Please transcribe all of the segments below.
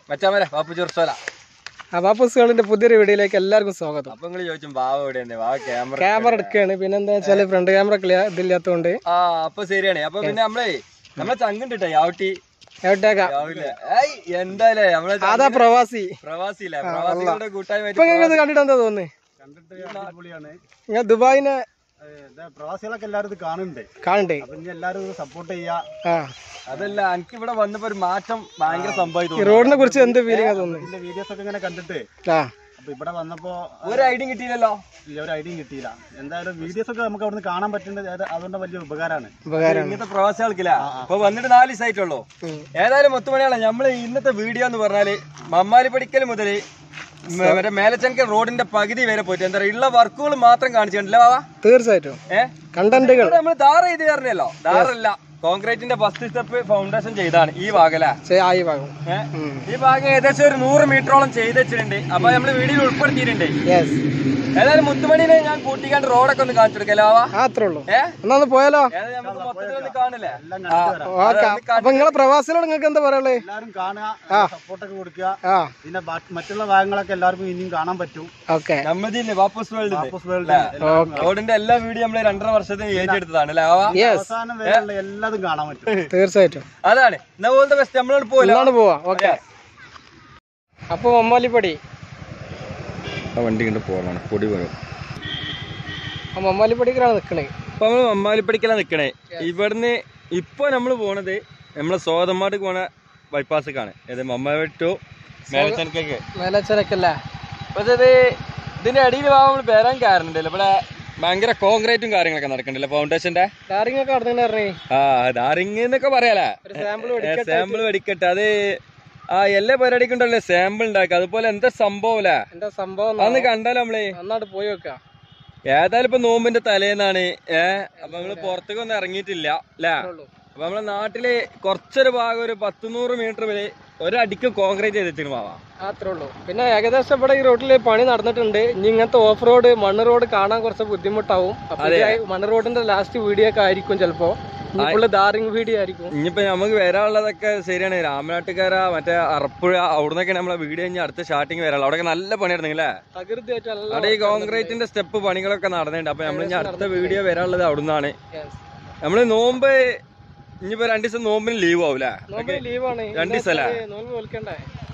മച്ചാമരെ ബാപ്പു ചെറുത്തോല അവാപ്പുസ്കളിന്റെ പുതിയൊരു വീഡിയോയിലേക്ക് എല്ലാവർക്കും സ്വാഗതം അപ്പൊ നിങ്ങൾ ചോദിച്ചും ബാവ എവിടെയാണ് ബാവ ക്യാമറ ക്യാമറ എടുക്കുകയാണ് പിന്നെ എന്താ വെച്ചാല് ഫ്രണ്ട് ക്യാമറ ക്ലിയർ ഇതില്ലാത്തതുകൊണ്ട് ആ അപ്പൊ ശരിയാണ് അപ്പൊ പിന്നെ നമ്മളെ നമ്മളെ ചങ്കുണ്ടിട്ടെ യാവട്ടി എവിടേക്കാ രാവിലെ ഏയ് എന്തായാലേ നമ്മളെ അതാ പ്രവാസി പ്രവാസിയില്ലേ പ്രവാസികളുടെ കൂട്ടായ്മ ഇപ്പൊ നിങ്ങൾക്ക് ഇത് കണ്ടിട്ട് എന്താ തോന്നുന്നു കണ്ടിട്ട് അടിപൊളിയാണ് നിങ്ങൾ ദുബായിനെ ഏഹ് ഇത് പ്രവാസികളൊക്കെ എല്ലാവരും ഇത് കാണുന്നുണ്ട് കാണണ്ടേ അപ്പൊ ഇനി എല്ലാവരും ഇത് സപ്പോർട്ട് ചെയ്യാ ആ അതല്ല എനിക്ക് ഇവിടെ വന്നപ്പോ ഒരു മാറ്റം ഭയങ്കര സംഭവം ഈ തോന്നി റോഡിനെ കുറിച്ച് എന്ത് ഫീലിംഗ് തോന്നുന്നു ഇതിന്റെ വീഡിയോസ് ഒക്കെ ഇങ്ങനെ കണ്ടിട്ട് ആ അപ്പൊ ഇവിടെ വന്നപ്പോ ഒരു ഐഡിയ കിട്ടിയില്ലല്ലോ ഈ ഒരു ഐഡിയ കിട്ടിയില്ല എന്തായാലും വീഡിയോസ് ഒക്കെ നമുക്ക് അവിടുന്ന് കാണാൻ പറ്റുന്നത് അത് അതുകൊണ്ട് വലിയ ഉപകാരമാണ് ഉപകാരമാണ് ഇങ്ങനത്തെ പ്രവാസികൾക്കില്ല അപ്പൊ വന്നിട്ട് നാല് ദിവസമായിട്ടുള്ളൂ ഏതായാലും മുത്തുമണിയാണ് നമ്മള് ഇന്നത്തെ വീഡിയോ എന്ന് പറഞ്ഞാല് മമ്മാലി പഠിക്കൽ മുതൽ മറ്റേ മേലച്ചൻകൽ റോഡിന്റെ പകുതി വരെ പോയിട്ട് എന്താ പറയുക ഉള്ള വർക്കുകൾ മാത്രം കാണിച്ചിട്ടുണ്ടല്ലോ ബാബാ തീർച്ചയായിട്ടും ഏ കണ്ടന്റുകൾ നമ്മൾ ധാറ ചെയ്ത് തരണല്ലോ ധാറല്ല കോൺക്രീറ്റിന്റെ ഫസ്റ്റ് സ്റ്റെപ്പ് ഫൗണ്ടേഷൻ ചെയ്താണ് ഈ ഭാഗല ആയി ഭാഗം ഈ ഭാഗം ഏകദേശം ഒരു നൂറ് മീറ്ററോളം ചെയ്ത് വെച്ചിട്ടുണ്ട് അപ്പൊ നമ്മൾ വീഡിയോയിൽ ഉൾപ്പെടുത്തിയിട്ടുണ്ട് യെസ് ഏതായാലും മുത്തുമണിനെ ഞാൻ കൂട്ടിക്കാണ്ട് റോഡൊക്കെ ഒന്ന് കാണിച്ചു കൊടുക്കല്ലോ ബാബാ ആ അത്രേ ഉള്ളൂ ഏ എന്നാ ഒന്ന് പോയാലോ ഏതായാലും നമുക്ക് മൊത്തത്തിലൊന്ന് കാണില്ലേ എല്ലാം ആ. കണ്ടിട്ട് വരാം ഓക്കെ അപ്പൊ നിങ്ങളെ പ്രവാസികളോട് നിങ്ങൾക്ക് എന്താ പറയുള്ളത് എല്ലാവരും കാണുക സപ്പോർട്ടൊക്കെ കൊടുക്കുക ആ പിന്നെ ബാക്കി- മറ്റുള്ള ഭാഗങ്ങളൊക്കെ എല്ലാവർക്കും ഇനിയും കാണാൻ പറ്റും ഓക്കെ നമ്മതില്ലേ വാപ്പസ് വേൾഡ് വാപ്പസ് വേൾഡ് റോഡിന്റെ എല്ലാ വീഡിയോ നമ്മള് രണ്ടര വർഷത്തിന് ഏജ് എടുത്തതാണ് അല്ലേ ആവാ യെസ് അവസാനം വരെയുള്ള എല്ലാതും കാണാൻ പറ്റും തീർച്ചയായിട്ടും അതാണ് എന്നാ പോലത്തെ ബെസ്റ്റ് നമ്മളോട് പോലെ എന്നാണ് പോവാ ഓക്കെ അപ്പൊ മമ്മാലിപ്പടി വണ്ടി കണ്ട് പോകണം പൊടി പോയോ ആ മമ്മാലിപ്പടിക്കാണ് നിക്കണേ ഇപ്പൊ നമ്മള് മമ്മാലിപ്പടിക്കലാ നിക്കണേ ഇവിടുന്ന് ഇപ്പൊ നമ്മള് പോണത് നമ്മളെ സോതമാട് പോണ ബൈപ്പാസിക്കാണ് ഏത് മമ്മാലി ടു മേലച്ചനക്കൊക്കെ മേലച്ചനൊക്കെ അല്ലേ പക്ഷെ ഇത് ഇതിന്റെ അടിയിൽ നമ്മൾ വരാൻ കാരണമുണ്ടല്ലോ ഇവിടെ ഭയങ്കര കോൺക്രീറ്റും കാര്യങ്ങളൊക്കെ നടക്കണ്ടല്ലോ ഫൗണ്ടേഷന്റെ ടാറിംഗ് ഒക്കെ നടന്നിട്ട് പറഞ്ഞേ ആ ധാരിങ് എന്നൊക്കെ പറയാലേ ഒരു സാമ്പിൾ സാമ്പിൾ വെടിക്കട്ടെ അത് ആ എല്ലാ പരിപാടിക്കും ഉണ്ടല്ലോ സാമ്പിൾ ഉണ്ടാക്കുക അതുപോലെ എന്താ സംഭവം അല്ലേ എന്താ സംഭവം അന്ന് കണ്ടാലോ നമ്മള് നന്നായിട്ട് പോയി വെക്കാം ഏതായാലും ഇപ്പൊ നോമ്പിന്റെ തലേന്നാണ് ഏ അപ്പൊ നമ്മള് പുറത്തേക്ക് ഒന്നും ഇറങ്ങിയിട്ടില്ല അല്ലേ ഉള്ളൂ. അപ്പൊ നമ്മളെ നാട്ടില് കുറച്ചൊരു ഭാഗം ഒരു പത്ത് നൂറ് മീറ്റർ വരെ ഒരടിക്ക് കോൺക്രീറ്റ് ചെയ്തിട്ട് മാവാ അത്രേ ഉള്ളൂ പിന്നെ ഏകദേശം ഇവിടെ ഈ റോഡിൽ പണി നടന്നിട്ടുണ്ട് ഇനി ഇങ്ങനത്തെ ഓഫ് റോഡ് മണ്ണ് റോഡ് കാണാൻ കുറച്ച് ബുദ്ധിമുട്ടാവും അപ്പൊ ഇത് മണ്ണ് റോഡിന്റെ ലാസ്റ്റ് വീഡിയോ ഒക്കെ ആയിരിക്കും ചിലപ്പോ ഫുള്ള് ദാറിങ് വീഡിയോ ആയിരിക്കും ഇനിയിപ്പോ നമുക്ക് വരാനുള്ളതൊക്കെ ശരിയാണ് രാമനാട്ടുകാര മറ്റേ അറപ്പുഴ അവിടുന്നൊക്കെ നമ്മളെ വീഡിയോ കഴിഞ്ഞ് അടുത്ത സ്റ്റാർട്ടിങ് വരാനുള്ളൂ അവിടെ നല്ല പണിയായിരുന്നു അല്ലേ തകൃതിയായിട്ട് നല്ല അവിടെ ഈ കോൺക്രീറ്റിന്റെ സ്റ്റെപ്പ് പണികളൊക്കെ നടന്നിട്ടുണ്ട് അപ്പൊ നമ്മൾ ഇനി അടുത്ത വീഡിയോ വരാനുള്ളത് അവിടുന്നാണ് Yes. നമ്മള് നോമ്പ് ഇനിയിപ്പോ രണ്ടു ദിവസം നോമ്പിന് ലീവ് ആവൂലേ നോമ്പ് ലീവാണ് രണ്ട് ദിവസം അല്ലേ? നോമ്പ് വിളിക്കണ്ടേ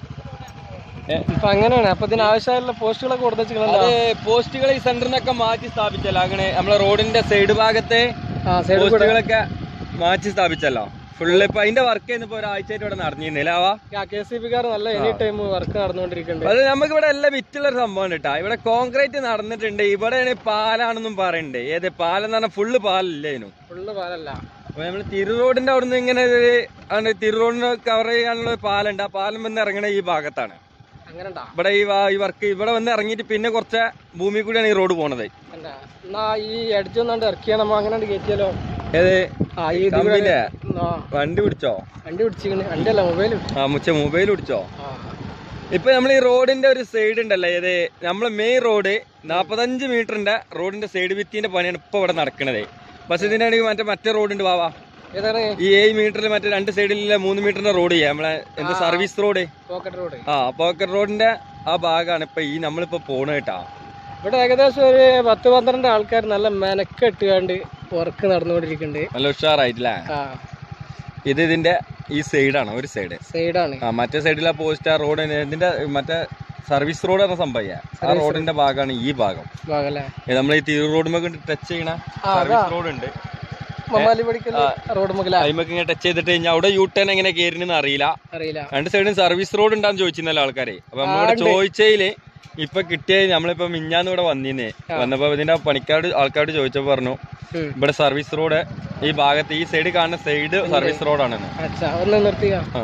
ഇപ്പൊ അങ്ങനെയാണ് അപ്പൊ ഇതിന് ആവശ്യമായുള്ള പോസ്റ്റുകളൊക്കെ കൊടുത്തു വെച്ചിട്ടുണ്ടോ അത് പോസ്റ്റുകൾ ഈ സെന്ററിനൊക്കെ മാറ്റി സ്ഥാപിച്ചല്ലോ അങ്ങനെ നമ്മളെ റോഡിന്റെ സൈഡ് ഭാഗത്തെ ആ സൈഡ് പോസ്റ്റുകളൊക്കെ മാറ്റി സ്ഥാപിച്ചല്ലോ ഫുള്ള് ഇപ്പൊ അതിന്റെ വർക്ക് ചെയ്യുന്നപ്പോ ഒരാഴ്ചയായിട്ട് ഇവിടെ നടന്നിരുന്നില്ല ആവാ കെ സി ബി കാർ നല്ല എനി ടൈം വർക്ക് നടന്നുകൊണ്ടിരിക്കുന്നുണ്ട് അത് നമുക്ക് ഇവിടെ എല്ലാം വിറ്റുള്ള ഒരു സംഭവം കേട്ടാ ഇവിടെ കോൺക്രീറ്റ് നടന്നിട്ടുണ്ട് ഇവിടെയാണ് പാലാണെന്നും പറയണ്ടേ ഏത് പാലെന്ന് പറഞ്ഞാൽ ഫുള്ള് പാലില്ലേനു ഫുള്ള് പാലല്ല അപ്പൊ നമ്മള് തിരു റോഡിന്റെ അവിടുന്ന് ഇങ്ങനെ ഒരു ആണ് തിരു റോഡിന് കവർ ചെയ്യാനുള്ള ഒരു പാലുണ്ട് ആ പാലം വന്ന് ഇറങ്ങണ ഈ ഭാഗത്താണ് അങ്ങനെണ്ടാ ഇവിടെ ഈ വാ- ഈ വർക്ക് ഇവിടെ വന്ന് ഇറങ്ങിയിട്ട് പിന്നെ കുറച്ച് ഭൂമി കൂടിയാണ് ഈ റോഡ് പോണത് എന്താ എന്നാ ഈ അടിച്ചു വന്നാണ്ട് ഇറക്കിയാ നമ്മ അങ്ങനെ കയറ്റിയാലോ ഏത് ആ ഈ ഇത് ഇവിടെ- കമ്പിന്റെ ആ വണ്ടി പിടിച്ചോ വണ്ടി പിടിച്ചിക്കണ് വണ്ടി അല്ല മൊബൈൽ ആ മുച്ച മൊബൈൽ പിടിച്ചോ ആ ഇപ്പൊ നമ്മൾ ഈ റോഡിന്റെ ഒരു സൈഡ് ഉണ്ടല്ലോ ഏത് നമ്മളെ മെയിൻ റോഡ് നാപ്പത്തഞ്ച് മീറ്ററിന്റെ റോഡിന്റെ സൈഡ് ഭിത്തിന്റെ പണിയാണ് ഇപ്പൊ ഇവിടെ നടക്കണത് പക്ഷെ ഇതിന്റെ ഇടയിൽ മറ്റേ മറ്റേ റോഡ് ഉണ്ട് വാവാ ഏതാണ് ഈ ഏഴ് മീറ്ററിൽ മറ്റേ രണ്ട് സൈഡിലെ മൂന്ന് മീറ്ററിന്റെ റോഡ് ചെയ്യാം നമ്മളെ എന്താ സർവീസ് റോഡ് പോക്കറ്റ് റോഡ് ആ പോക്കറ്റ് റോഡിന്റെ ആ ഭാഗമാണ് ഇപ്പൊ ഈ നമ്മളിപ്പോ പോണ കേട്ടാ ഇവിടെ ഏകദേശം ഒരു പത്ത് പന്ത്രണ്ട് ആൾക്കാർ നല്ല മെനക്കെട്ടുകാണ്ട് വർക്ക് നടന്നുകൊണ്ടിരിക്കുന്നുണ്ട് നല്ല ഉഷാറായിട്ടില്ലേ ആ ഇത് ഇതിന്റെ ഈ സൈഡാണ് ഒരു സൈഡ് സൈഡാണ് ആ മറ്റേ സൈഡിലെ പോസ്റ്റ് ആ റോഡ് ഇതിന്റെ മറ്റേ സർവീസ് റോഡ് എന്ന സംഭവം ആ റോഡിന്റെ ഭാഗമാണ് ഈ ഭാഗം ഭാഗല്ലേ നമ്മൾ ഈ തിരു റോഡുമൊക്കെ ടച്ച് ചെയ്യണ സർവീസ് റോഡ് ഉണ്ട് മമ്മാലി പഠിക്കൽ റോഡ് മുതല അതിമൊക്കെ ഇങ്ങനെ ടച്ച് ചെയ്തിട്ട് കഴിഞ്ഞാൽ അവിടെ യൂ ടേൺ എങ്ങനെ കയറിനെന്ന് അറിയില്ല അറിയില്ല രണ്ട് സൈഡും സർവീസ് റോഡ് ഉണ്ടാന്ന് ചോദിച്ചിരുന്നല്ലോ ആൾക്കാരെ അപ്പൊ നമ്മളിവിടെ ചോദിച്ചതില് ഇപ്പൊ കിട്ടിയ നമ്മളിപ്പോ മിഞ്ഞാന്ന് ഇവിടെ വന്നിന്നേ വന്നപ്പോ ഇതിന്റെ പണിക്കാട് ആൾക്കാരോട് ചോദിച്ചപ്പോ പറഞ്ഞു ഉം. ഇവിടെ സർവീസ് റോഡ് ഈ ഭാഗത്ത് ഈ സൈഡ് കാണുന്ന സൈഡ് സർവീസ് റോഡാണെന്ന് അച്ഛാ ഒന്ന് നിർത്തിയ ആ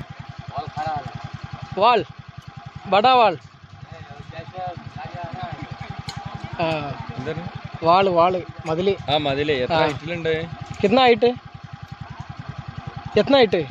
വാൾ ബടാ വാൾ ആ എന്താണ് വാള് വാള് മതില് ആ മതിലേ എത്ര ഹൈറ്റിലുണ്ട് कितना हाइट है कितना हाइट है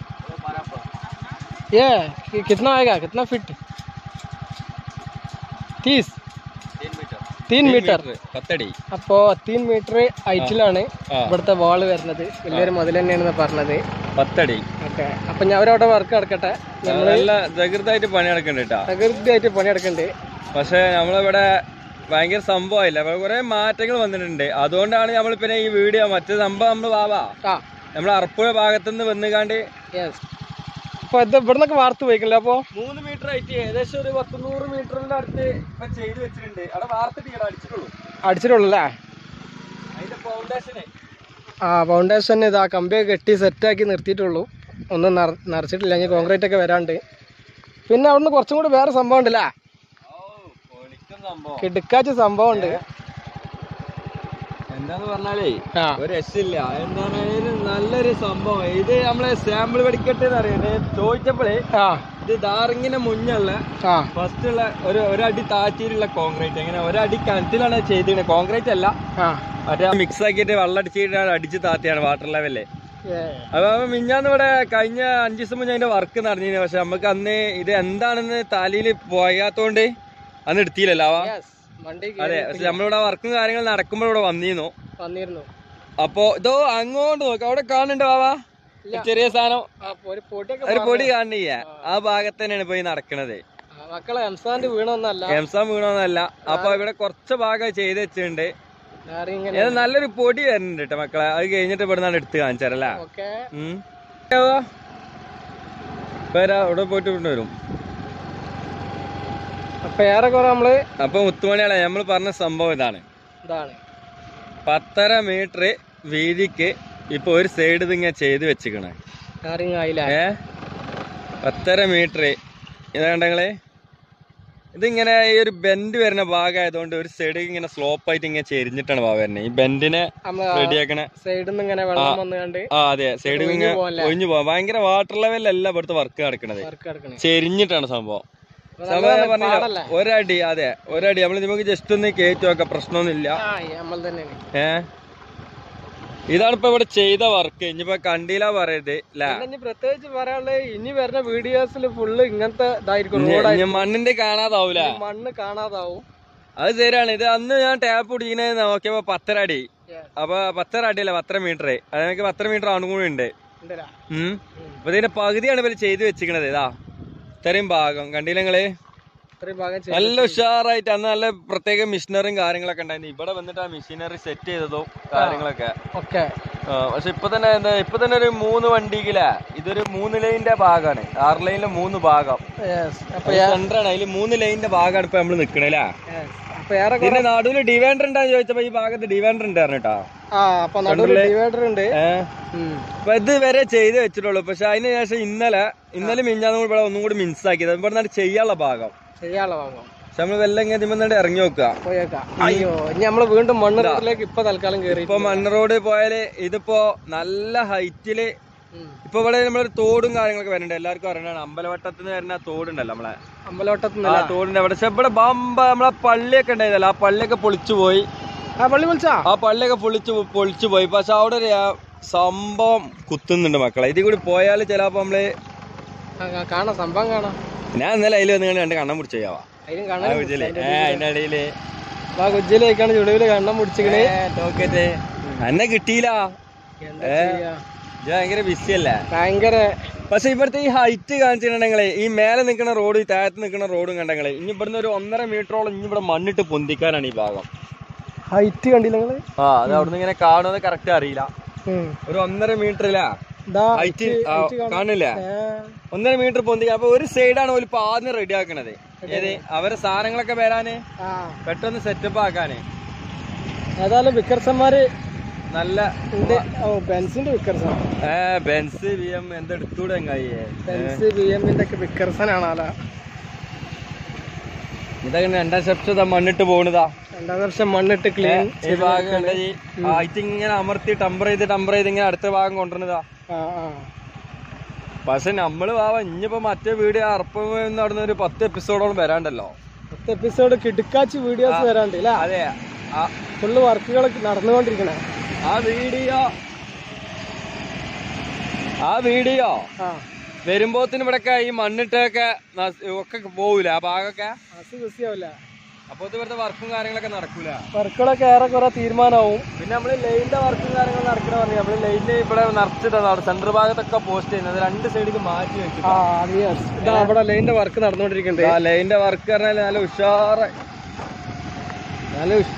ये कि- कितना आएगा कितना फिट तीस തീൻ മീറ്റർ പത്തടി അപ്പോ തീൻ മീറ്റർ ഹൈറ്റിലാണ് ആ. ഇവിടുത്തെ വാള് വരുന്നത് വലിയൊരു മതിൽ തന്നെയാണ് പറഞ്ഞത് പത്തടി ഓക്കെ അപ്പൊ ഞാൻ അവരവിടെ വർക്ക് നടക്കട്ടെ നല്ല ജാഗ്രതായിട്ട് പണി നടക്കണ്ട കേട്ടാ പ്രകൃതിയായിട്ട് പണിയെടുക്കണ്ട് പക്ഷെ നമ്മളിവിടെ ഭയങ്കര സംഭവമായില്ല അപ്പൊ കുറെ മാറ്റങ്ങൾ വന്നിട്ടുണ്ട് അതുകൊണ്ടാണ് നമ്മൾ പിന്നെ ഈ വീഡിയോ മറ്റേ സംഭവം നമ്മൾ വാവാ ആ നമ്മൾ അറപ്പുഴ ഭാഗത്തുനിന്ന് വന്നുകാണ്ട് യെസ് അപ്പൊ ഇത് ഇവിടുന്നൊക്കെ വാർത്ത് പോയിക്കില്ല അപ്പൊ മൂന്ന് മീറ്റർ ആയിട്ട് ഏകദേശം ഒരു പത്ത് നൂറ് മീറ്ററിന്റെ അടുത്ത് ഇപ്പൊ ചെയ്ത് വെച്ചിട്ടുണ്ട് അവിടെ വാർത്തിട്ട് അടിച്ചിട്ടുള്ളൂ അടിച്ചിട്ടുള്ളല്ലേ അതിന്റെ ഫൗണ്ടേഷന് ആ ഫൗണ്ടേഷൻ ഇതാ കമ്പിയൊക്കെ കെട്ടി സെറ്റാക്കി നിർത്തിയിട്ടുള്ളൂ ഒന്നും നിറ- നിറച്ചിട്ടില്ല ഇനി കോൺക്രീറ്റ് ഒക്കെ വരാണ്ട് പിന്നെ അവിടുന്ന് കുറച്ചും കൂടി വേറെ സംഭവം ഉണ്ടല്ലേ ഓ പൊളിക്കും സംഭവം കിടുക്കാച്ച സംഭവം ഉണ്ട് എന്താന്ന് പറഞ്ഞാലേ ആ ഒരു രക്ഷയില്ല എന്താണ് ഇതിന് നല്ലൊരു സംഭവം ഇത് നമ്മളെ സാമ്പിൾ പഠിക്കട്ടെ എന്ന് അറിയണേ ചോദിച്ചപ്പോഴേ ആ ഇത് ദാറിങ്ങിന് മുന്നുള്ള ആ ഫസ്റ്റ് ഉള്ള ഒരു ഒരടി താഴ്ചയിലുള്ള കോൺക്രീറ്റ് എങ്ങനെ ഒരടി കിണറ്റിലാണ് ചെയ്തിരുന്നത് കോൺക്രീറ്റ് അല്ല ആ മറ്റേ മിക്സ് ആക്കിയിട്ട് വെള്ളം അടിച്ചിട്ടാണ് അടിച്ച് താത്തിയാണ് വാട്ടർ ലെവലില് ഏ, അപ്പൊ അവൻ മിഞ്ഞാന്ന് ഇവിടെ കഴിഞ്ഞ അഞ്ചു ദിവസം മുന്നേ അതിന്റെ വർക്ക് നടന്നിരുന്നു പക്ഷെ നമുക്ക് അന്ന് ഇത് എന്താണെന്ന് തലയിൽ പോയാത്തോണ്ട് അന്ന് എടുത്തില്ലല്ലോ അവ yes, വണ്ടി അതെ പക്ഷെ നമ്മളിവിടെ വർക്കും കാര്യങ്ങളും നടക്കുമ്പോൾ ഇവിടെ വന്നിരുന്നു വന്നിരുന്നു അപ്പൊ ഇതോ അങ്ങോട്ട് നോക്ക് അവിടെ കാണുന്നുണ്ട് വാവാ ഇല്ല. ചെറിയ സാധനം ആ ഒരു പൊടിയൊക്കെ ഒരു പൊടി കാണുന്നില്ല ആ ഭാഗത്ത് തന്നെയാണ് പോയി നടക്കണത് ആ, മക്കളെ എംസാന്റ് വീണൊന്നല്ല എംസാം വീണോന്നല്ല അപ്പൊ ഇവിടെ കുറച്ച് ഭാഗം ചെയ്ത് വെച്ചിട്ടുണ്ട് വേറെ ഇങ്ങനെ ഇത് നല്ലൊരു പൊടി വരുന്നുണ്ട് കേട്ടോ മക്കളെ അത് കഴിഞ്ഞിട്ട് ഇവിടെ നിന്നാണ് എടുത്ത് കാണിച്ചാരല്ലേ ഓക്കെ ഉം. വരാ ഇവിടെ പോയിട്ട് കൊണ്ട് വരും അപ്പൊ ഏറെക്കുറെ നമ്മള് അപ്പൊ മുത്തുമണിയാളെ നമ്മൾ പറഞ്ഞ സംഭവം ഇതാണ് ഇതാണ് പത്തര മീറ്റർ വീതിക്ക് ഇപ്പൊ ഒരു സൈഡ് ഇതിങ്ങനെ ചെയ്ത് വെച്ചിക്കണേ കാറിങ് ആയില്ല ഏ പത്തര മീറ്റർ ഇതാണ്ടങ്ങളെ ഇതിങ്ങനെ ഈ ഒരു ബെൻഡ് വരുന്ന ഭാഗമായതുകൊണ്ട് ഒരു സൈഡ് ഇങ്ങനെ സ്ലോപ്പ് ആയിട്ട് ഇങ്ങനെ ചെരിഞ്ഞിട്ടാണ് ഭാഗം വരുന്നത് ഈ ബെൻഡിനെ നമ്മള് റെഡിയാക്കണേ സൈഡിൽ നിന്ന് ഇങ്ങനെ വെള്ളം വന്ന് കണ്ട് ആ അതെ സൈഡ് ഇങ്ങനെ പോകാനല്ലേ? ഒഴിഞ്ഞു പോവാം ഭയങ്കര വാട്ടർ ലെവലല്ല ഇവിടുത്തെ വർക്ക് നടക്കണത് വർക്ക് കിടക്കണേ ചെരിഞ്ഞിട്ടാണ് സംഭവം അപ്പൊ സംഭവം നല്ല ഞാൻ പറഞ്ഞില്ല പാടല്ലേ? ഒരടി അതെ ഒരടി നമ്മൾ നമുക്ക് ജസ്റ്റ് ഒന്ന് കയറ്റി വെക്കാം പ്രശ്നമൊന്നുമില്ല ആ നമ്മൾ തന്നെയാണ് ഏ ഇതാണ് ഇപ്പൊ ഇവിടെ ചെയ്ത വർക്ക് ഇനിയിപ്പോ കണ്ടില്ല പറയരുത് അല്ലേ പിന്നെ ഇനി പ്രത്യേകിച്ച് പറയാനുള്ളത് ഇനി വരുന്ന വീഡിയോസിൽ ഫുള്ള് ഇങ്ങനത്തെ ഇതായിരിക്കും റോഡായി ഇനി മണ്ണിന്റെ കാണാതാവൂല മണ്ണ് കാണാതാവും അത് ശരിയാണ് ഇത് അന്ന് ഞാൻ ടാപ്പ് പിടിക്കുന്നത് നോക്കിയപ്പോ പത്തര അടി Yes. അപ്പൊ പത്തര അടിയല്ല പത്തര മീറ്റർ അതെനിക്ക് പത്തര മീറ്റർ ആണ് കൂടി ഉണ്ട് ഉണ്ടല്ലോ ഉം അപ്പൊ ഇതിന്റെ പകുതിയാണ് ഇവര് ചെയ്ത് വെച്ചിക്കണത് ഇതാ ഇത്രയും ഭാഗം കണ്ടില്ല നിങ്ങള് ഇത്രയും ഭാഗം ചെയ്ത് നല്ല ഉഷാറായിട്ട് അന്ന് നല്ല പ്രത്യേക മിഷനറിയും കാര്യങ്ങളൊക്കെ ഉണ്ടായിരുന്നു ഇവിടെ വന്നിട്ട് ആ മെഷീനറി സെറ്റ് ചെയ്തതും കാര്യങ്ങളൊക്കെ ഓക്കെ ആ, പക്ഷെ ഇപ്പൊ തന്നെ എന്താ ഇപ്പൊ തന്നെ ഒരു മൂന്ന് വണ്ടിക്കില്ലേ ഇതൊരു മൂന്ന് ലൈനിന്റെ ഭാഗമാണ് ആറ് ലൈനിലെ മൂന്ന് ഭാഗം അപ്പൊ സെന്ററാണ് അതില് മൂന്ന് ലൈനിന്റെ ഭാഗമാണ് ഇപ്പൊ നമ്മള് നിക്കണേ അല്ലേ yes. അപ്പൊ ഏറെ ഇതിന്റെ നടുവില് ഡിവൈൻഡർ ഉണ്ടാന്ന് ചോദിച്ചപ്പോ ഈ ഭാഗത്ത് ഡിവൈൻഡർ ഉണ്ട് പറഞ്ഞിട്ടാ ആ അപ്പൊ നടുവിൽ ഡിവൈഡർ ഉണ്ട് ഏഹ് ഉം. അപ്പൊ ഇത് വരെ ചെയ്ത് വെച്ചിട്ടുള്ളൂ പക്ഷെ അതിന് ശേഷം ഇന്നലെ ഇന്നലെ മിഞ്ഞാന്നും കൂടി ഇവിടെ ഒന്നും കൂടി മിൻസാക്കിയത് ഇവിടെ നിന്നാണ് ചെയ്യാനുള്ള ഭാഗം ചെയ്യാനുള്ള ഭാഗം പക്ഷെ നമ്മള് വെല്ലം ഇങ്ങനെ ഇതിമ്മ ഇറങ്ങി നോക്കുക പോയേക്കാം അയ്യോ ഇനി നമ്മള് വീണ്ടും മണ്ണ് റോഡിലേക്ക് ഇപ്പൊ തൽക്കാലം കേറി ഇപ്പൊ മണ്ണ് റോഡ് പോയാല് ഇതിപ്പോ നല്ല ഹൈറ്റില് ഇപ്പൊ ഇവിടെ നമ്മളൊരു തോടും കാര്യങ്ങളൊക്കെ വരുന്നുണ്ട് എല്ലാവർക്കും അറിയണതാണ് അമ്പലവട്ടത്തിൽ നിന്ന് വരുന്ന ആ തോടുണ്ടല്ലോ നമ്മളെ അമ്പലോട്ടത്ത് ആ തോടിന്റെ അവിടെ പക്ഷെ ഇവിടെ ബമ്പ നമ്മളെ പള്ളിയൊക്കെ ഉണ്ടായതല്ലോ ആ പള്ളിയൊക്കെ പൊളിച്ചു പോയി ആ പള്ളി വിളിച്ചാ ആ പള്ളിയൊക്കെ പൊളിച്ചു പൊളിച്ചു പോയി പക്ഷെ അവിടെ ഒരു ആ സംഭവം കുത്തുന്നുണ്ട് മക്കളെ ഇതിൽ കൂടി പോയാൽ ചിലപ്പോ നമ്മള് ആ, ആ, കാണാം സംഭവം കാണാം ഞാൻ ഇന്നലെ അതിൽ വന്ന് രണ്ട് കണ്ണം പിടിച്ചാവാ അതിനും ആ കാണാൻ കുജില് ഏ അതിന്റെ ഇടയില് ആ കൊച്ചിയിലേക്കാണ് ചുടുവില് കണ്ണം മുടിച്ചിക്കണേ ടോക്കറ്റ് എന്നെ കിട്ടിയില്ല എന്താ ചെയ്യാ? ഇത് ഭയങ്കര ബിസി അല്ലേ ഭയങ്കര പക്ഷെ ഇവിടുത്തെ ഈ ഹൈറ്റ് കാണിച്ചിട്ടുണ്ടെങ്കിലേ ഈ മേലെ നിൽക്കുന്ന റോഡ് ഈ താഴത്ത് നിൽക്കുന്ന റോഡും കണ്ടെങ്കിലേ ഇനി ഇവിടുന്ന് ഒരു ഒന്നര മീറ്ററോളം ഇനി ഇവിടെ മണ്ണിട്ട് പൊന്തിക്കാനാണ് ഈ ഭാഗം ഹൈറ്റ് കണ്ടില്ല നിങ്ങള് ആ അത് അവിടുന്ന് ഇങ്ങനെ കാണുന്നത് കറക്റ്റ് അറിയില്ല ഉം. ഒരു ഒന്നര മീറ്ററിലാ ദാ ഹൈറ്റ് height കാണില്ല ഏ, ഒന്നര മീറ്റർ പൊന്തി അപ്പൊ ഒരു സൈഡാണ് ഓല് ഇപ്പൊ ആദ്യം റെഡി ആക്കണത് ഏത് അവരെ സാധനങ്ങളൊക്കെ വരാന് ആ പെട്ടെന്ന് സെറ്റപ്പ് ആക്കാന് ഏതായാലും വിക്കർസന്മാര് നല്ല ഉണ്ട് ഓ ബെൻസിന്റെ വിക്കർസൺ ഏ ബെൻസ് വി എം എന്തെടുത്തൂടെ എങ്ങായിയേ ബെൻസ് ബി എമ്മിന്റെ ഒക്കെ വിക്കർസനാണാല ഇതൊക്കെ രണ്ടാം സ്റ്റെപ്സ് മണ്ണിട്ട് പോണതാ രണ്ടാം വർഷം മണ്ണിട്ട് ക്ലീൻ ഈ ഭാഗം കണ്ട ഈ ഹൈറ്റ് ഇങ്ങനെ അമർത്തി ടമ്പർ ചെയ്ത് ടമ്പർ ചെയ്ത് ഇങ്ങനെ അടുത്ത ഭാഗം കൊണ്ടുവരുന്നതാ ആ ആ പക്ഷെ നമ്മള് വാവ ഇനിയിപ്പോ മറ്റേ വീഡിയോ അർപ്പം നടന്ന ഒരു പത്ത് എപ്പിസോഡോളം വരാണ്ടല്ലോ പത്ത് എപ്പിസോഡ് കിടുക്കാച്ച് വീഡിയോസ് വരാണ്ട് അല്ല അതെ ആ- ഫുള്ള് വർക്കുകൾ നടന്നുകൊണ്ടിരിക്കണേ ആ വീഡിയോ ആ വീഡിയോ ആ വരുമ്പോത്തിന് ഇവിടൊക്കെ ഈ മണ്ണിട്ടൊക്കെ നസ്- ഒക്കെ പോവൂല ആ ഭാഗമൊക്കെ അസു ബിസിയാവില്ല അപ്പൊ ഇവിടുത്തെ വർക്കും കാര്യങ്ങളൊക്കെ നടക്കൂല വർക്കുകളൊക്കെ ഏറെ കുറെ തീരുമാനമാവും പിന്നെ നമ്മള് ലൈനിന്റെ വർക്കും കാര്യങ്ങളും നടക്കണ പറഞ്ഞു നമ്മള് ലൈനിന്റെ ഇവിടെ നിറച്ചിട്ടാണ് സെന്റർ ഭാഗത്തൊക്കെ പോസ്റ്റ് ചെയ്യുന്നത് രണ്ട് സൈഡിലേക്ക് മാറ്റി വെച്ചു ആ അത് yes. ഇതാ അവിടെ ലൈനിന്റെ വർക്ക് നടന്നുകൊണ്ടിരിക്കുന്നുണ്ട് ആ ലൈനിന്റെ വർക്ക് പറഞ്ഞാൽ നല്ല ഉഷാറ് നല്ല ഉഷ്-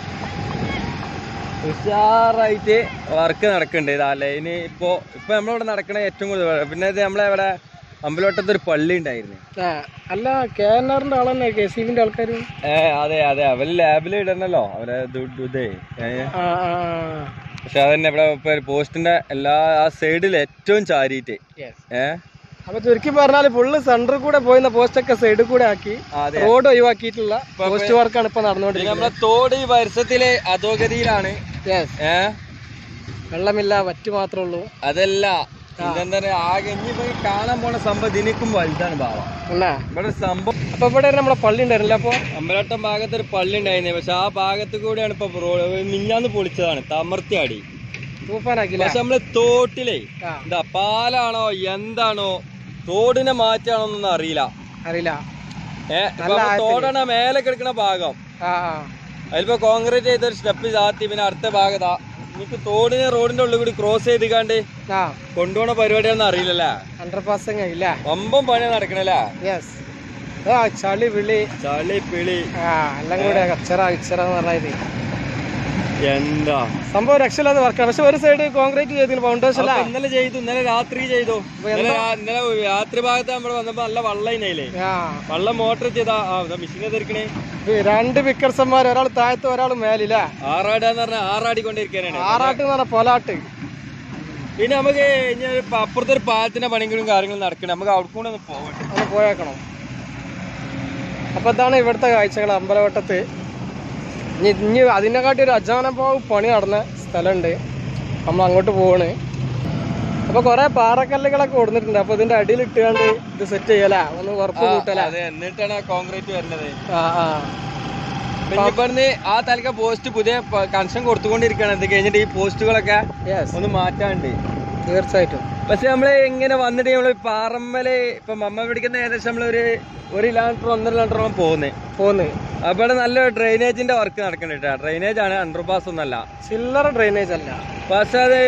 ഉഷാറായിട്ട് വർക്ക് നടക്കുന്നുണ്ട് ഇതാ ലൈന് ഇപ്പൊ ഇപ്പൊ നമ്മളിവിടെ നടക്കണ ഏറ്റവും കൂടുതൽ പിന്നെ ഇത് നമ്മളെ ഇവിടെ അമ്പലോട്ടത്ത് ഒരു പള്ളി ഉണ്ടായിരുന്നു ആ, അല്ല കെ എൻ ആറിന്റെ ആളന്നെ കെ സി ബിന്റെ ആൾക്കാരും ഏ അതെ അതെ അവര് ലാബിൽ ഇടണല്ലോ അവരെ ദു- ദു- ഇതേ ഏ, ആ ആ പക്ഷെ അതന്നെ ഇവിടെ ഇപ്പൊ പോസ്റ്റിന്റെ എല്ലാ ആ സൈഡിൽ ഏറ്റവും ചാരിയിട്ട് ഏ അപ്പൊ ചുരുക്കി പറഞ്ഞാല് ഫുള്ള് സെന്ററിൽ കൂടെ പോയിരുന്ന പോസ്റ്റ് ഒക്കെ സൈഡിൽ കൂടെ ആക്കി അതെ റോഡ് ഒഴിവാക്കിയിട്ടുള്ള പോസ്റ്റ് വർക്കാണ് ഇപ്പൊ പിന്നെ നടന്നുകൊണ്ടിരിക്കുന്നത് നമ്മളെ തോട് ഈ വരുഷത്തിലെ അധോഗതിയിലാണ് യെസ് ഏ വെള്ളമില്ല വറ്റ് മാത്രമേ ഉള്ളൂ അതല്ല ഇതെന്താ പറയാ ആകെ ഇനിയിപ്പോ ഈ കാണാൻ പോണ സംഭവം ഇതിനേക്കും വലുതാണ് ഭാവം അല്ലേ ഇവിടെ ഒരു സംഭവം അപ്പൊ ഇവിടെ ഒരു നമ്മളെ പള്ളി ഉണ്ടായിരുന്നില്ല അപ്പൊ അമ്പലവട്ടം ഭാഗത്ത് ഒരു പള്ളി ഉണ്ടായിരുന്നേ പക്ഷെ ആ ഭാഗത്ത് കൂടെയാണ് ഇപ്പൊ റോഡ് മിഞ്ഞാന്ന് പൊളിച്ചതാണ് തമർത്തിയാടി തൂഫാനാക്കില്ല പക്ഷെ നമ്മള് തോട്ടിലേ ആ എന്താ പാലാണോ എന്താണോ തോടിനെ മാറ്റാണോ എന്നൊന്നും അറിയില്ല അറിയില്ല ഏഹ് തോടാണ് ആ മേലെ കിടക്കുന്ന ഭാഗം ആ ആ അതിലിപ്പോ കോൺക്രീറ്റ് ചെയ്തൊരു സ്റ്റെപ്പ് ചാത്തി പിന്നെ അടുത്ത ഭാഗത്താ എനിക്ക് തോടിനെ റോഡിന്റെ ഉള്ളിൽ കൂടി ക്രോസ് ചെയ്ത് കണ്ട് ആ കൊണ്ടുപോണ പരിപാടിയാണെന്ന് അറിയില്ലല്ലേ അണ്ടർ പാസിങ് ഇല്ല ഒമ്പം പണി നടക്കണല്ലേ യെസ് ആ ചളി വിളി ചളി പിളി ആ എല്ലാം കൂടെ കച്ചറ ഇച്ചറ എന്ന് പറഞ്ഞത് എന്താ സംഭവം രക്ഷയില്ലാതെ വർക്കാണ് പക്ഷെ ഒരു സൈഡ് കോൺക്രീറ്റ് ചെയ്തില്ല ഫൗണ്ടേഷൻ അല്ല അപ്പൊ ഇന്നലെ ചെയ്തു ഇന്നലെ രാത്രി ചെയ്തു ഇന്നലെ രാ- ഇന്നലെ രാത്രി ഭാഗത്ത് നമ്മൾ വന്നപ്പോ നല്ല വള്ളം ഇല്ലേ ആ വള്ളം മോട്ടർ ചെയ്താ ആ മെഷീനെ തെറിക്കണേ ഇത് രണ്ട് വിക്കർസന്മാർ ഒരാൾ താഴത്ത് ഒരാൾ മേലില്ല ആറാടാന്ന് പറഞ്ഞാൽ ആറാടിക്കൊണ്ടിരിക്കാനാണ് ആറാട്ട് എന്ന് പറഞ്ഞ പൊലാട്ട് പിന്നെ നമുക്ക് ഇനി ഒരു പ- അപ്പുറത്തെ ഒരു പാലത്തിന്റെ പണികളും കാര്യങ്ങളും നടക്കണം നമുക്ക് അവിടെ കൂടെ ഒന്ന് പോകട്ടെ ഒന്ന് പോയേക്കണം അപ്പൊ ഇതാണ് ഇവിടുത്തെ കാഴ്ചകൾ അമ്പലവട്ടത്ത് ഇനി ഇനി അതിനെക്കാട്ടി ഒരു അജാനഭാവ് പണി നടന്ന സ്ഥലമുണ്ട് നമ്മൾ അങ്ങോട്ട് പോവാണ് അപ്പൊ കൊറേ പാറക്കല്ലുകളൊക്കെ കൊടുത്തിട്ടുണ്ട് അപ്പൊ ഇതിന്റെ അടിയിൽ ഇട്ടുകൊണ്ട് ഇത് സെറ്റ് ചെയ്യല ഒന്ന് ഉറപ്പ് കൂട്ടല അതെ എന്നിട്ടാണ് കോൺക്രീറ്റ് വരുന്നത് ആ ആ പിന്നെ ഇവിടുന്ന് ആ തലക്ക പോസ്റ്റ് പുതിയ കണക്ഷൻ കൊടുത്തുകൊണ്ടിരിക്കുകയാണ് ഇത് കഴിഞ്ഞിട്ട് ഈ പോസ്റ്റുകളൊക്കെ യെസ് ഒന്ന് മാറ്റാണ്ട് തീർച്ചയായിട്ടും പക്ഷെ നമ്മള് ഇങ്ങനെ വന്നിട്ട് നമ്മള് പാറമ്മല് ഇപ്പൊ മമ്മ പിടിക്കുന്ന ഏകദേശം നമ്മളൊരു ഒരു കിലോമീറ്റർ ഒന്നര കിലോമീറ്ററോളം പോകുന്നത് പോന്ന് അവിടെ നല്ല ഡ്രെയിനേജിന്റെ വർക്ക് നടക്കുന്നുണ്ട് ഡ്രെയിനേജ് ആണ് അണ്ടർപാസ് ഒന്നല്ല ചില്ലറ ഡ്രെയിനേജ് അല്ല പക്ഷെ അത്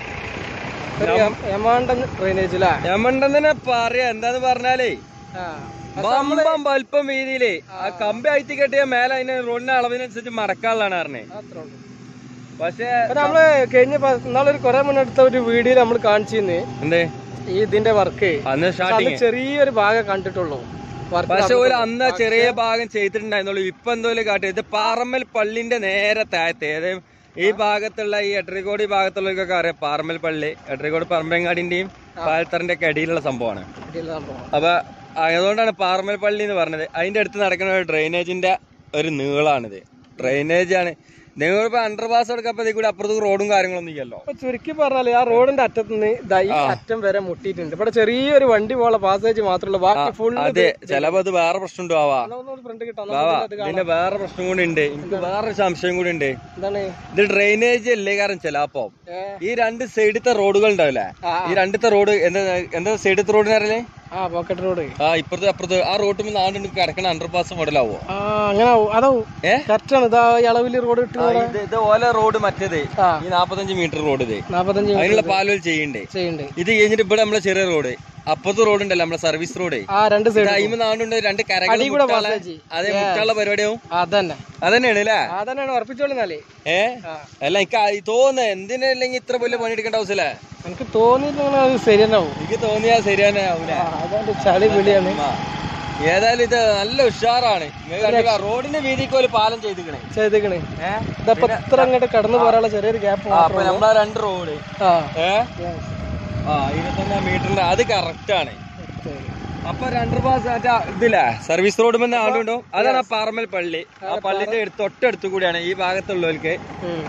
ഒരു എമാണ്ടൻ ഡ്രെയിനേജ് അല്ലേ യമണ്ടെന്നെ പറയാ എന്താന്ന് പറഞ്ഞാലേ ആ വമ്പം വലിപ്പം വീതിയിലേ ആ കമ്പി അയറ്റി കെട്ടിയ മേലെ അതിന് റോഡിന്റെ അളവിനനുസരിച്ച് മടക്കാനുള്ളതാണ് പറഞ്ഞേ അത്രേ ഉള്ളൂ പക്ഷെ അപ്പൊ നമ്മള് കഴിഞ്ഞ പ- ഇന്നാളൊരു കുറെ മുന്നെടുത്ത ഒരു വീഡിയോയിൽ നമ്മൾ കാണിച്ചിരുന്നു എന്തേ ഈ ഇതിന്റെ വർക്ക് അന്ന് സ്റ്റാർട്ടിങ് ചെറിയൊരു ഭാഗം കണ്ടിട്ടുള്ളൂ വർക്ക് പക്ഷെ ഒരു അന്ന് ആ ചെറിയ ഭാഗം ചെയ്തിട്ടുണ്ടായിരുന്നുള്ളൂ ഇപ്പൊ എന്തോലും കാട്ടി ഇത് പാറമ്മൽ പള്ളിന്റെ നേരെ താഴത്തെ അതായത് ഈ ഭാഗത്തുള്ള ഈ എട്ടറിക്കോട് ഈ ഭാഗത്തുള്ളവർക്കൊക്കെ അറിയാം പാറമ്മൽ പള്ളി എട്ടറിക്കോട് പറമ്പങ്ങാടിന്റെയും പാലത്തറിന്റെ ഒക്കെ അടിയിലുള്ള സംഭവമാണ് അപ്പൊ അതുകൊണ്ടാണ് പാറമ്മൽ പള്ളി എന്ന് പറഞ്ഞത് അതിന്റെ അടുത്ത് നടക്കുന്ന ഒരു ഡ്രെയിനേജിന്റെ ഒരു നീളാണിത് ഡ്രെയിനേജ് ആണ് നിങ്ങളിപ്പോ അണ്ടർപാസ് എടുക്കപ്പോ ഇതിൽ കൂടി അപ്പുറത്ത് റോഡും കാര്യങ്ങളൊന്നും ഇല്ലല്ലോ ഇപ്പൊ ചുരുക്കി പറഞ്ഞാല് ആ റോഡിന്റെ അറ്റത്ത് നിന്ന് ദാ ഈ അറ്റം വരെ മുട്ടിയിട്ടുണ്ട് ഇവിടെ ചെറിയൊരു വണ്ടി പോലുള്ള പാസേജ് മാത്രമേ ബാക്കി ഫുൾ അതെ ചിലപ്പോ അത് വേറെ പ്രശ്നം ഉണ്ടാവാ ഫ്രണ്ട് കിട്ടാം വാവാ ഇതിന്റെ വേറെ പ്രശ്നം കൂടി ഉണ്ട് എനിക്ക് വേറൊരു സംശയം കൂടി ഉണ്ട് എന്താണ് ഇത് ഡ്രെയിനേജ് അല്ലേ കാരണം ചിലപ്പോ ഏ, ഈ രണ്ട് സൈഡത്തെ റോഡുകൾ ഉണ്ടാവില്ലേ ആ, ഈ രണ്ടത്തെ റോഡ് എന്താ എന്താ സൈഡത്തെ റോഡിന് അറിയില്ലേ ആ പോക്കറ്റ് റോഡ് ആ ഇപ്പുറത്തെ അപ്പുറത്ത് ആ റോട്ടിൽ നിന്ന് ആണ്ട് കിടക്കണ അണ്ടർപാസ് മോഡലാവോ ആ അങ്ങനെ ആവും. അതാവും ഏ? കറക്റ്റ് ആണ് ഇതാ ഈ അളവിൽ റോഡ് ഇട്ട് ഇത് ഇത് ഓല റോഡ് മറ്റേത് ആ ഈ നാപ്പത്തഞ്ച് മീറ്റർ റോഡ് ഇത് നാപ്പത്തഞ്ച് അതിനുള്ള പാലുകൾ ചെയ്യണ്ടേ ചെയ്യുന്നുണ്ട് ഇത് കഴിഞ്ഞിട്ട് ഇവിടെ നമ്മളെ ചെറിയ റോഡ് അപ്പുറത്തെ റോഡ് ഉണ്ടല്ലോ നമ്മളെ സർവീസ് റോഡ് ആ രണ്ട് സൈഡ് ടൈം നാണ്ടുണ്ട് രണ്ട് കരകൾ അടി കൂടെ മുട്ടാനുള്ള- passage. അതെ മുട്ടുള്ള പരിപാടിയാവും അതന്നെ അതന്നെയാണ് അല്ലേ അതന്നെയാണ് ഉറപ്പിച്ചോളിന്നാലേ ഏ ആ. അല്ല എനിക്ക് തോന്നുന്നത് എന്തിനല്ലെങ്കിൽ ഇത്ര വലിയ പണിയെടുക്കേണ്ട ആവശ്യമില്ല എനിക്ക് തോന്നിയിട്ടിങ്ങനെ അത് ശരി തന്നെ ആവും എനിക്ക് തോന്നിയാ ശരിയാനെ ആവൂല ആ, അതാണ്ട് ചളി വിളിയാണ് ആ. ഏതായാലും ഇത് നല്ല ഉഷാറാണ് നിങ്ങൾക്ക് കണ്ടില്ലേ? റോഡിന്റെ വീതിക്ക് ഒരു പാലം ചെയ്തിക്കണേ ചെയ്തേക്കണ് ഏ ഇതപ്പൊ ഇത്ര അങ്ങോട്ട് കടന്നു പോരാനുള്ള ചെറിയൊരു ഗ്യാപ്പ് ആ, അപ്പൊ നമ്മളാ രണ്ട് റോഡ് ആ ഏ ആ ഇരുപത്തൊന്നാം മീറ്ററിന്റെ അത് കറക്റ്റ് ആണ് അപ്പൊ രണ്ട് പാസ് മറ്റേ ഇതില്ലേ സർവീസ് റോഡ് മെന്ന് ആണ്ടുണ്ടോ അതാണ് ആ പാറമ്മൽ പള്ളി ആ പള്ളിന്റെ അടുത്ത് തൊട്ടടുത്ത് കൂടിയാണ് ഈ ഭാഗത്തുള്ളവർക്ക് ഉം.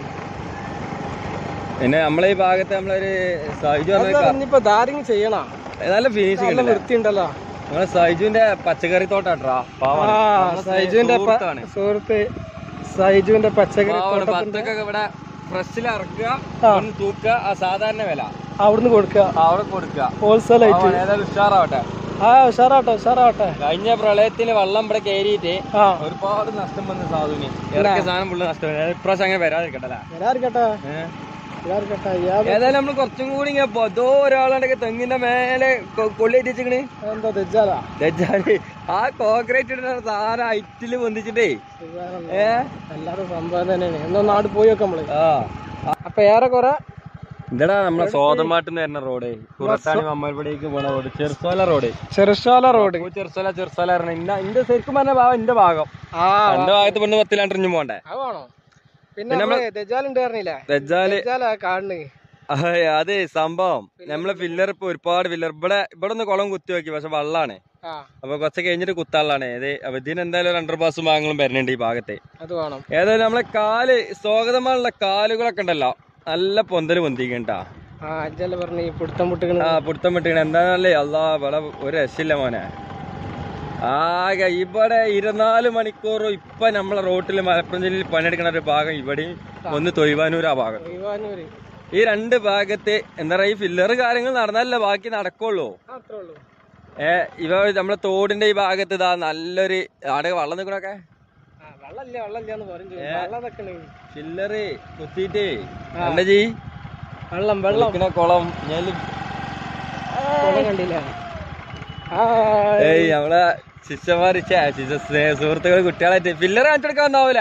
പിന്നെ നമ്മളെ ഈ ഭാഗത്ത് നമ്മളൊരു സൈജു പറഞ്ഞ അതാ ഇനിയിപ്പോ ധാരിങ് ചെയ്യണ നല്ല ഫിനിഷിംഗ് നല്ല ഉണ്ടല്ലേ വൃത്തിയുണ്ടല്ലോ നമ്മളെ സൈജുവിന്റെ പച്ചക്കറി തോട്ടാട്ടാ ആ സൈജുവിന്റെ പ- സുഹൃത്ത് സൈജുവിന്റെ പച്ചക്കറി തോട്ടത്തിന്റെ പത്തൊക്കെ ഇവിടെ ഫ്രഷിൽ ഇറക്കുക ആ. ഒന്ന് തൂക്കുക ആ സാധാരണ വില അവിടുന്ന് കൊടുക്കുക ആ, അവിടെ കൊടുക്കുക ഹോൾസെയിൽ ആ, ആയിട്ട് ഏതായാലും ഉഷാറാവട്ടെ ആ ഉഷാറാട്ടെ ഉഷാറാട്ടെ കഴിഞ്ഞ പ്രളയത്തിൽ വെള്ളം ഇവിടെ കയറിയിട്ട് ആ ഒരുപാട് നഷ്ടം വന്നു സാധുവിന് ഇറക്കിയ സാധനം ഫുള്ള് നഷ്ടം ഇപ്രാവശ്യം അങ്ങനെ വരാതിരിക്കട്ടല്ല വരാതിരിക്കട്ടെ വരാതിരിക്കട്ടെ ഇയാൾ ഏതായാലും നമ്മൾ കുറച്ചും കൂടി ഇങ്ങനെ പോ- ദോ ഒരാളുണ്ടെങ്കിൽ തെങ്ങിന്റെ മേലെ കൊള്ളിയേറ്റ് വെച്ചിക്കണ് എന്താ തെജാലാ വെച്ചാല് ആ കോൺക്രീറ്റ് ഇടുന്ന സാധനം ഹൈറ്റില് പൊന്തിച്ചിട്ടേ ഏ എല്ലാരും സംഭവം തന്നെയാണ് എന്നാ നാട് പോയി വെക്കാം നമ്മള് ആ അപ്പൊ ഏറെ കുറെ ഇതടാ നമ്മളെ സോതമാട്ടിന്ന് വരുന്ന റോഡ് കുറത്താണി മമ്മൽപടിക്ക് പോണ റോഡ് ചെറുസോല റോഡ് ചെറുശാല റോഡ് ചെറുസോല ചെറുസോല പറഞ്ഞ ഇന്ന ഇന്റെ ശരിക്കും പറഞ്ഞ ഭാഗം ഇന്റെ ഭാഗം ആ എന്റെ ഭാഗത്ത് പെണ്ണ് പത്തിലാണ്ടിഞ്ഞു പോണ്ടേ അത് വേണോ പിന്നെ നമ്മള് തെജാൽ ഉണ്ടായിരുന്നില്ലേ വെച്ചാല് തെജാലാ കാണുന്നു അതെ സംഭവം നമ്മളെ ഫില്ലർ ഇപ്പൊ ഒരുപാട് ഫില്ലർ ഇവിടെ ഇവിടെ ഒന്ന് കുളം കുത്തി നോക്കി പക്ഷെ വെള്ളാണ് ആ അപ്പൊ കുറച്ച് കഴിഞ്ഞിട്ട് കുത്താളാണ് ഇത് അപ്പൊ ഇതിന് എന്തായാലും ഒരു അണ്ടർ പാസും ഭാഗങ്ങളും വരുന്നുണ്ട് ഈ ഭാഗത്ത് അത് വേണം ഏതായാലും നമ്മളെ കാല് സ്വാഗതമാനുള്ള കാലുകളൊക്കെ ഉണ്ടല്ലോ നല്ല പൊന്തല് പൊന്തിക്കണ്ടാ ആ അജ്ജല്ല പറഞ്ഞു ഈ പിടുത്തം പൊട്ടിക്കണ ആ പിടുത്തം വിട്ടിക്കണ എന്താണല്ലേ അല്ലാ ഇവിടെ ഒരു രക്ഷയില്ല മോനെ ആകെ ഇവിടെ ഇരുപത്തിനാല് മണിക്കൂറും ഇപ്പൊ നമ്മളെ റോട്ടിൽ മലപ്പുറം ജില്ലയിൽ പണിയെടുക്കുന്ന ഒരു ഭാഗം ഇവിടെയും ഒന്ന് തൊയ്വാനൂർ ആ ഭാഗം ഒഴിവാനൂര് ഈ രണ്ട് ഭാഗത്ത് എന്താ പറയാ ഈ ഫില്ലർ കാര്യങ്ങൾ നടന്നാലല്ലേ ബാക്കി നടക്കുള്ളൂ അത്രേ ഉള്ളൂ ഏ ഇവ നമ്മളെ തോടിന്റെ ഈ ഭാഗത്ത് ഇതാ നല്ലൊരു ആടെ വെള്ളം നിൽക്കണൊക്കെ ആ വെള്ളമില്ല വെള്ളമില്ലാന്ന് പറഞ്ഞു വെള്ളം നിക്കണ് ഫില്ലറ് കുത്തിയിട്ട് എന്താ ചെയ് വെള്ളം വെള്ളം കുളിക്കണ കുളം ഞാൻ വെള്ളം കണ്ടില്ല ആ ഏയ് നമ്മളെ ശിഷ്യന്മാര് ഛെ, ശിഷ്യ സ്നേഹ സുഹൃത്തുക്കൾ കുട്ടികളായിട്ട് ഫില്ലർ കാണിച്ചെടുക്കാൻ വന്നാവൂല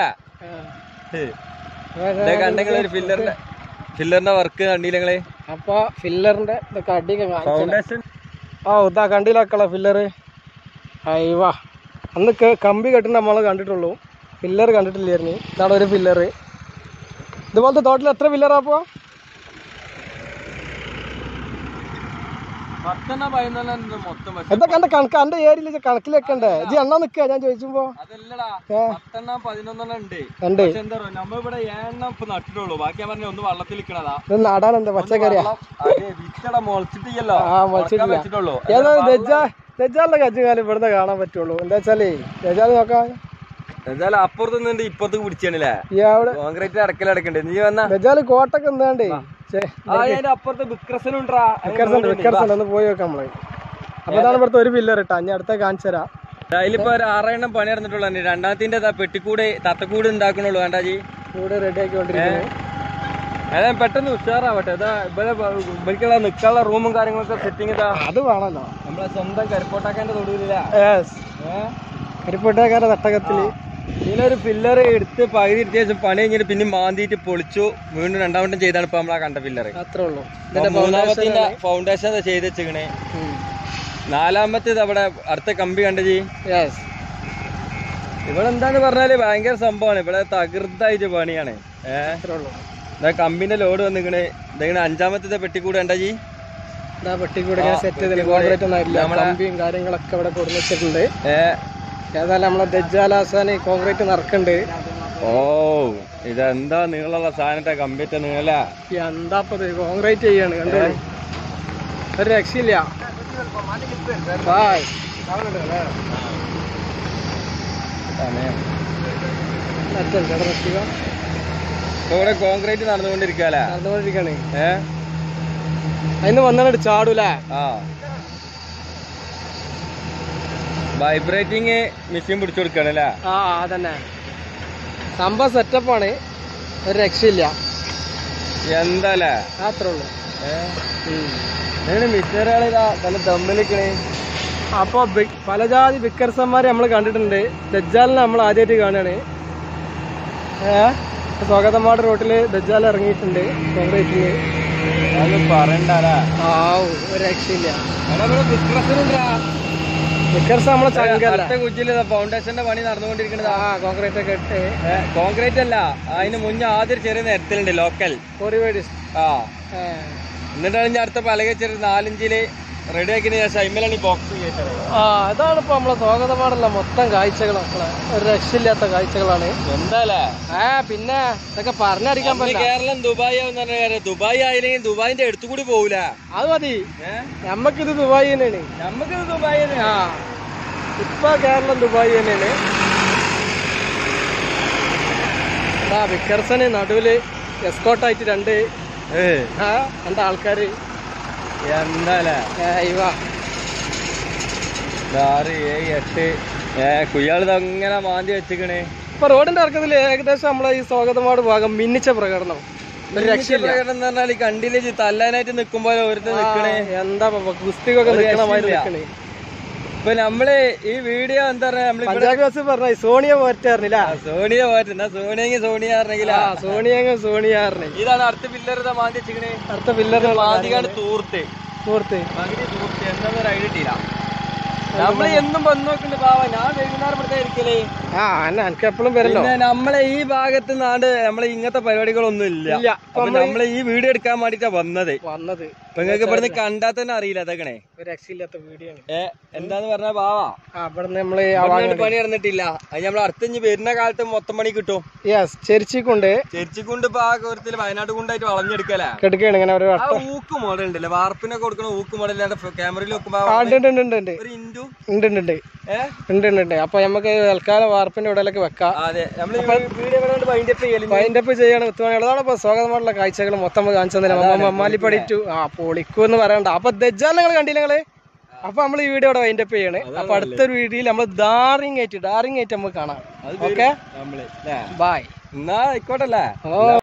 കണ്ടെങ്കിൽ ഒരു ഫില്ലറിന്റെ ഫില്ലറിന്റെ വർക്ക് കണ്ടില്ല നിങ്ങള് അപ്പൊ ഫില്ലറിന്റെ ഇതൊക്കെ അടിയൊക്കെ കാണിച്ചു ഫൗണ്ടേഷൻ ആ ഇതാ കണ്ടില്ലാക്കള ഫില്ലറ് അയ്യവാ അന്ന് ക- കമ്പി കെട്ടുന്ന നമ്മൾ കണ്ടിട്ടുള്ളൂ ഫില്ലർ കണ്ടിട്ടില്ലായിരുന്നു ഇതാണ് ഒരു ഫില്ലറ് ഇതുപോലത്തെ തോട്ടിൽ എത്ര ഫില്ലറാ അപ്പോ പത്തെണ്ണ പതിനൊന്നെണ്ണം മൊത്തം വെച്ച്. എന്താ കണ്ട കണക്ക് എന്റെ ഏരിയയിൽ കണക്കിൽ വെക്കണ്ടേ ഇത് എണ്ണ നിക്കുക ഞാൻ ചോദിച്ചുമ്പോ അതല്ലടാ ഏ. പത്തെണ്ണം പതിനൊന്നെണ്ണം ഉണ്ട് ഉണ്ട് പക്ഷെ എന്താ പറയുക നമ്മളിവിടെ ഏഴെണ്ണം ഇപ്പൊ നട്ടിട്ടുള്ളൂ ബാക്കി ഞാൻ പറഞ്ഞ ഒന്ന് വള്ളത്തിൽ നിൽക്കണതാ ഇത് നാടാൻ എന്താ പച്ചക്കറിയാ അതെ വിത്തട മുളച്ചിട്ടില്ലല്ലോ ആ, മുളച്ചിട്ടില്ല. മുളക്കാൻ വെച്ചിട്ടുള്ളൂ ഏതാ ദജ്ജാ ദജ്ജാലിന്റെ കച്ചുകാലം ഇവിടുന്ന് കാണാൻ പറ്റുള്ളൂ എന്താ വെച്ചാലേ ദജ്ജാൽ നോക്കാം എന്തായാലും അപ്പുറത്ത് നിന്നിട്ട് ഇപ്പുറത്ത് പിടിച്ചാണല്ലേ ഈ അവിടെ കോൺക്രീറ്റ് അടക്കലടക്കണ്ടേ നീ വന്നാ ദജ്ജാൽ കോട്ടൊക്കെ എന്താണ്ടേ ആ അതിന്റെ അപ്പുറത്ത് ബിക്രസനുണ്ടാ വിക്കർസുണ്ട് വിക്കർസുണ്ട് ഒന്ന് പോയി വെക്കാം നമ്മള് അപ്പൊ ഇതാണ് ഇവിടുത്തെ ഒരു ഫില്ലർ ഇട്ടാ ഞാൻ അടുത്ത കാണിച്ചു തരാം അതിലിപ്പോ ഒരു ആറെണ്ണം പണി നടന്നിട്ടുള്ളൂ രണ്ടാമത്തിന്റെ ദാ പെട്ടിക്കൂട് തത്തക്കൂട് ഉണ്ടാക്കണുള്ളൂ വേണ്ടാജി കൂടെ റെഡി ആക്കിക്കൊണ്ടിരിക്കുന്നു അതാ പെട്ടെന്ന് ഉഷാറാവട്ടെ ഇതാ ഇവിടെ ഇവർക്കുള്ള നിൽക്കാനുള്ള റൂമും കാര്യങ്ങളൊക്കെ സെറ്റിംഗ് ഇതാ അത് വേണല്ലോ നമ്മളെ സ്വന്തം കരിപ്പോട്ടാക്കാന്റെ തൊടുവില്ല യെസ് കരിപ്പൊട്ടേക്കാരുടെ തട്ടകത്തില് ഇതിലൊരു പില്ലർ എടുത്ത് പകുതി ഇരുത്തിയ ശേഷം പണി കഴിഞ്ഞിട്ട് പിന്നെ മാന്തിയിട്ട് പൊളിച്ചു വീണ്ടും രണ്ടാമട്ടം ചെയ്താണ് ഇപ്പൊ നമ്മളാ കണ്ട പില്ലർ അത്രേ ഉള്ളൂ മൂന്നാമത്തിന്റെ ഫൗണ്ടേഷൻ ചെയ്ത് വെച്ചിക്കണേ നാലാമത്തേത് അവിടെ അടുത്ത കമ്പി കണ്ടജി യെസ് ഇവിടെ എന്താന്ന് പറഞ്ഞാല് ഭയങ്കര സംഭവമാണ് ഇവിടെ തകൃതായിട്ട് പണിയാണ് ഏഹ് അത്രേ ഉള്ളൂ ഇതാ കമ്പിന്റെ ലോഡ് വന്നിക്കണ് ഇതെങ്ങനെ അഞ്ചാമത്തെ പെട്ടിക്കൂട് കണ്ടജി ഇതാ പെട്ടിക്കൂടെ സെറ്റ് ചെയ്തില്ല കോൺക്രീറ്റ് ഒന്നും ആയിട്ടില്ല കമ്പിയും കാര്യങ്ങളൊക്കെ ഇവിടെ കൊടുന്ന് വെച്ചിട്ടുണ്ട് ഏഹ് ഏതായാലും നമ്മളെ ദജ്ജാലാസാന് കോൺക്രീറ്റ് നടക്കുന്നുണ്ട് ഓ ഇതെന്താ നിങ്ങളുള്ള സാധനത്തെ കമ്പിത്തെ നിങ്ങളല്ല എന്താപ്പത് കോൺക്രീറ്റ് ചെയ്യാണ് കണ്ടോ ഒരു രക്ഷയില്ല ബായ് ഇപ്പൊ ഇവിടെ കോൺക്രീറ്റ് നടന്നുകൊണ്ടിരിക്കാല നടന്നുകൊണ്ടിരിക്കാണ് ഏ അതിന് വന്നിട്ട് ചാടൂലേ ആ വൈബ്രേറ്റിംഗ് മെഷീൻ പിടിച്ചു കൊടുക്കണല്ലേ ആ അതന്നെ സംഭവം സെറ്റപ്പാണ് ഒരു രക്ഷയില്ല എന്താല്ലേ അത്രേ ഉള്ളൂ മിഷനറികൾ ഇതാ നല്ല തമ്മിലിക്കണേ അപ്പൊ ബി- പലജാതി ബിക്കർസന്മാരെ നമ്മൾ കണ്ടിട്ടുണ്ട് ദജ്ജാലിനെ നമ്മൾ ആദ്യമായിട്ട് കാണുകയാണ് ഏഹ് സ്വാഗതമാട് റോട്ടില് ദജ്ജാൽ ഇറങ്ങിയിട്ടുണ്ട് കോൺക്രീറ്റില് അതൊന്നും പറയണ്ടല്ലേ ആ ഒരു രക്ഷയില്ല എടാ ഇവിടെ ബിക്രസിനുണ്ടാ ബിക്കർസ് നമ്മളെ ചങ്കല്ല അടുത്ത കുച്ചില് ഫൗണ്ടേഷന്റെ പണി നടന്നുകൊണ്ടിരിക്കണത് ആ കോൺക്രീറ്റ് ഒക്കെ ഇട്ട് കോൺക്രീറ്റ് അല്ല അതിന് മുന്നേ ആദ്യം ഒരു ചെറിയ നിരത്തിലുണ്ട് ലോക്കൽ കോറി വേടി ആ എന്നിട്ടാണ് ഞാൻ അടുത്ത പലക ചെറിയ നാലിഞ്ചില് റെഡി ആക്കിന് ശേഷം അയിമലാണ് ഈ ബോക്സ് കയറ്റത് ആ അതാണ് ഇപ്പൊ നമ്മളെ സ്വാഗതമാടുള്ള മൊത്തം കാഴ്ചകൾ മക്കളെ ഒരു രക്ഷയില്ലാത്ത കാഴ്ചകളാണ് എന്താല്ലേ ആ പിന്നെ ഇതൊക്കെ പറഞ്ഞടിക്കാൻ നമ്മള് പറ്റില്ല കേരളം ദുബായി ആവുന്ന പറഞ്ഞ കാര്യം ദുബായ് ആയില്ലെങ്കിൽ ദുബായിന്റെ അടുത്തു കൂടി പോകൂല അത് മതി ഏഹ് നമ്മക്കിത് ദുബായ് തന്നെയാണ് നമ്മക്ക് ദുബായി ആ ഇപ്പൊ കേരളം ദുബായ് തന്നെയാണ് ആ വിക്കർസന് നടുവില് എസ്കോട്ടായിട്ട് രണ്ട് ആ രണ്ട് ആൾക്കാര് എന്താല്ലേ ഏ, ഇവ ആറ് ഏഴ് എട്ട് ഏ കുയ്യാളിത് അങ്ങനെ മാന്തി വെച്ചിക്കണേ ഇപ്പൊ റോഡിന്റെ ഇറക്കത്തിൽ ഏകദേശം നമ്മളെ ഈ സ്വാഗതമാട് ഭാഗം മിന്നിച്ച പ്രകടനം ഒരു രക്ഷയില്ല പ്രകടനം എന്ന് പറഞ്ഞാൽ ഈ കണ്ടില്ലേ തല്ലാനായിട്ട് നിക്കുമ്പോ ഒരുത്തർ നിക്കണേ എന്താ കുസ്തികൊക്കെ ഒരു നിൽക്കണ മാതിരി രക്ഷയില്ല. നിൽക്കണേ ഇപ്പൊ നമ്മള് ഈ വീഡിയോ എന്താ പറയാ നമ്മള് ഇവിടെ പഞ്ചാബി ബസ് പറഞ്ഞ സോണിയ പോറ്റാറില്ല ആ, സോണിയ പോറ്റുന്ന സോണിയെങ്കിൽ സോണിയ പറഞ്ഞെങ്കിലാ ആ സോണിയങ്ങ സോണിയാറിനെ ഇതാണ് അടുത്ത പില്ലർ ഇതാ മാന്തി വെച്ചിക്കണേ അടുത്ത പില്ലറിന് മാന്തികാണ്ട് തൂർത്ത് സുഹൃത്ത് പകുതി തൂർത്ത് എന്താന്നൊരു ഐഡിയ കിട്ടിയില്ല നമ്മള് എന്നും വന്നു നോക്കുന്നുണ്ട് പാവ ഞാൻ വൈകുന്നേരം ഇവിടുത്തെ ഇരിക്കലേ ആ അന്നെ എനിക്ക് എപ്പോഴും വരല്ലോ പിന്നെ നമ്മളെ ഈ ഭാഗത്ത് നാട് നമ്മളെ ഇങ്ങനത്തെ പരിപാടികളൊന്നും ഇല്ല ഇല്ല അപ്പൊ നമ്മള് ഈ വീഡിയോ എടുക്കാൻ വേണ്ടിട്ടാ വന്നത് വന്നത് ഇപ്പൊ നിങ്ങൾക്ക് ഇവിടുന്ന് കണ്ടാ തന്നെ അറിയില്ല അതൊക്കെ ഒരു രക്ഷയില്ലാത്ത വീഡിയോ ആണ് ഏ എന്താന്ന് പറഞ്ഞ പാവാ ആ ഇവിടുന്ന് നമ്മള് ഇവിടുന്ന് പണി നടന്നിട്ടില്ല അത് നമ്മൾ അടുത്ത ഇനി വരുന്ന കാലത്ത് മൊത്തം പണി കിട്ടും യെസ് ചെരിച്ചിക്കൊണ്ട് ചെരിച്ചിക്കൊണ്ട് ഇപ്പൊ ആ കോരത്തില് വയനാട് കൊണ്ടായിട്ട് വളഞ്ഞെടുക്കല കെടുക്കുകയാണ് ഇങ്ങനെ ഒരു ആ ഊക്ക് മോഡൽ ഉണ്ടല്ലേ വാർപ്പിനെ കൊടുക്കണ ഊക്ക് മോഡൽ ക്യാമറയിൽ വെക്കുമ്പോ ആ, ഉണ്ട് ഉണ്ട് ഉണ്ട് ഉണ്ട് ഒരു ഇൻഡു ഉണ്ട് ഉണ്ട് ഉണ്ട് ഏ ഉണ്ട് ഉണ്ട് ഉണ്ട് അപ്പൊ നമുക്ക് തൽക്കാലം വാർപ്പിന്റെ ഉടലൊക്കെ വെക്കാം അതെ നമ്മള് വീഡിയോ കൊണ്ട് വൈൻഡ് അപ്പ് ചെയ്യല് വൈൻഡ് അപ്പ് ചെയ്യാണ് എത്തുവാണെങ്കിൽ അതാണ് ഇപ്പൊ സ്വാഗതമായിട്ടുള്ള കാഴ്ചകൾ മൊത്തം നമുക്ക് കാണിച്ചു തന്നെ മമ്മാലിപ്പടി ടു ആ പൊളിക്കൂ എന്ന് പറയണ്ട അപ്പൊ ദജ്ജാൽ നിങ്ങൾ കണ്ടില്ല നിങ്ങള് അപ്പൊ നമ്മൾ ഈ വീഡിയോ ഇവിടെ വൈൻഡ് അപ്പ് ചെയ്യാണ് അപ്പൊ അടുത്തൊരു വീഡിയോയിൽ നമ്മൾ ഡാറിങ് ആയിട്ട് ഡാറിങ് ആയിട്ട് നമുക്ക് കാണാം ഓക്കെ നമ്മള് ബായ് എന്നാ ആയിക്കോട്ടല്ലേ ഓ